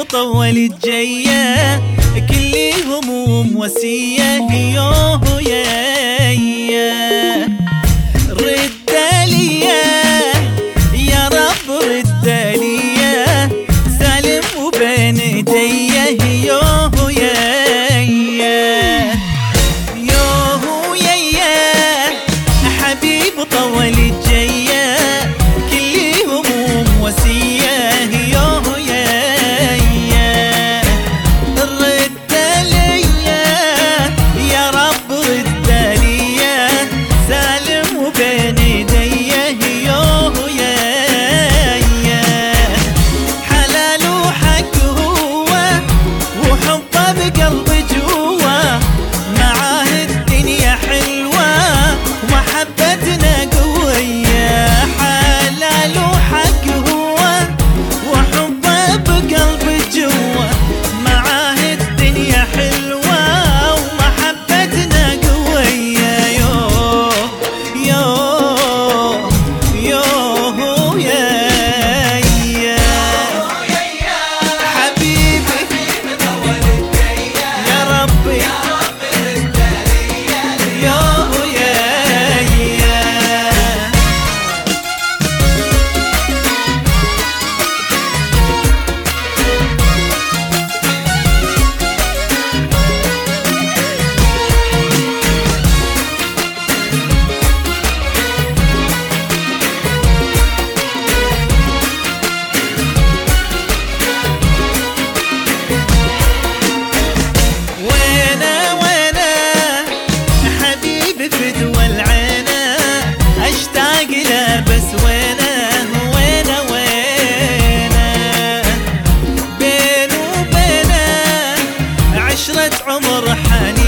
طول الجية كل هموم وسية يوه يا رد ليا يا رب رد ليا سالم وبين ايديه يوه يا يوه يا حبيب طول الجية كل هموم وسية يوه يا رد ليا يا رب رد ليا سالم وبين ايديه يوه يا حلال وحق هو وحبه بقلبي جوا معاه الدنيا حلوة ومحبتنا قوية حلال وحق هو وحبه بقلبي جوا معاه الدنيا حلوة ومحبتنا قوية يو يو يو يا يا حبيبي يا ربي يا يا يا وينا وينا حبيبي فدوى العينا اشتاق له بس وينا وينا وينا بينه وبينه عشرة عمر حنين